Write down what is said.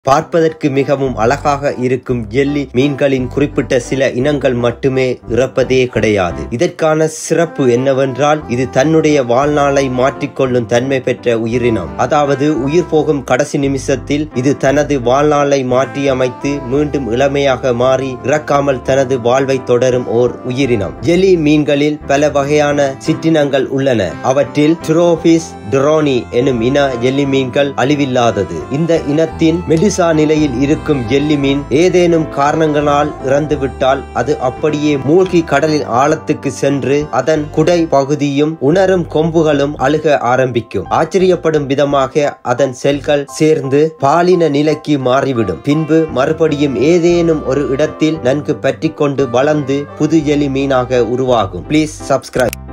பார்ப்பதற்கு மிகவும் அழகாக இருக்கும் ஜெல்லி மீன்களின் குறிப்பிட்ட சில இனங்கள் மட்டுமே இறப்பதே கிடையாது இதற்கான சிறப்பு என்னவென்றால் இது தன்னுடைய வாழ்நாளை மாற்றிக்கொள்ளும் தன்மை பெற்ற உயிரினம் அதாவது உயிர் போகும் கடைசி நிமிஷத்தில் இது தனது வாழ்நாளை மாற்றியமைத்து மீண்டும் இளமையாக மாறி இறக்காமல் தனது வாழ்வை தொடரும் ஓர் உயிரினம் ஜெல்லி மீன்களில் பல வகையான சிற்றினங்கள் உள்ளன அவற்றில் ட்ரோபிஸ் ட்ரோனி எனும் இன ஜெல்லி மீன்கள் அழிவில்லாதது இந்த இனத்தின் மெடிசா நிலையில் இருக்கும் ஜெல்லி மீன் ஏதேனும் காரணங்களால் இறந்துவிட்டால் அது அப்படியே மூழ்கி கடலின் ஆழத்துக்கு சென்று அதன் குடை பகுதியும் உணரும் கொம்புகளும் அழுக ஆரம்பிக்கும் ஆச்சரியப்படும் விதமாக அதன் செல்கள் சேர்ந்து பாலின நிலைக்கு மாறிவிடும் பின்பு மறுபடியும் ஏதேனும் ஒரு இடத்தில் நன்கு பற்றிக்கொண்டு வளர்ந்து புது ஜெல்லி மீனாக உருவாகும் ப்ளீஸ் சப்ஸ்கிரைப்